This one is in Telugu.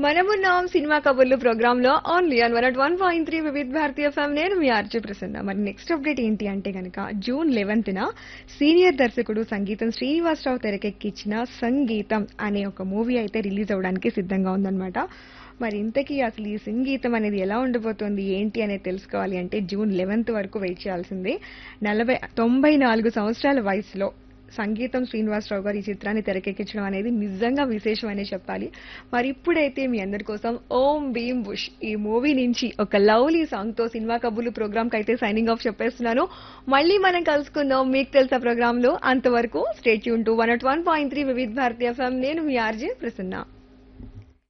మనమున్నాం సినిమా కబుర్లు ప్రోగ్రామ్ లో only on one one point three Vividh Bharati FM నేను మీ ఆర్జే ప్రసన్న మరి నెక్స్ట్ అప్డేట్ ఏంటి అంటే గనక జూన్ లెవెన్త్ న సీనియర్ దర్శకుడు సంగీతం శ్రీనివాసరావు తెరకెక్కించిన సంగీతం అనే ఒక మూవీ అయితే రిలీజ్ అవడానికి సిద్ధంగా ఉందన్నమాట మరి ఇంతకీ అసలు ఈ సంగీతం అనేది ఎలా ఉండబోతోంది ఏంటి అనేది తెలుసుకోవాలి అంటే జూన్ లెవెన్త్ వరకు వెయిట్ చేయాల్సిందే నలభై తొంభై నాలుగు సంవత్సరాల వయసులో సంగీతం శ్రీనివాసరావు గారు ఈ చిత్రాన్ని తెరకెక్కించడం అనేది నిజంగా విశేషం అనే చెప్పాలి మరి ఇప్పుడైతే మీ అందరి కోసం ఓం భీమ్ బుష్ ఈ మూవీ నుంచి ఒక లవ్లీ సాంగ్ తో సినిమా కబుర్లు ప్రోగ్రామ్ కి అయితే సైనింగ్ ఆఫ్ చెప్పేస్తున్నాను మళ్ళీ మనం కలుసుకుందాం మీకు తెలుసా ప్రోగ్రామ్ లో అంతవరకు స్టేట్ యూన్ to one one point three Vividh Bharati FM నేను మీ ఆర్జే ప్రసన్న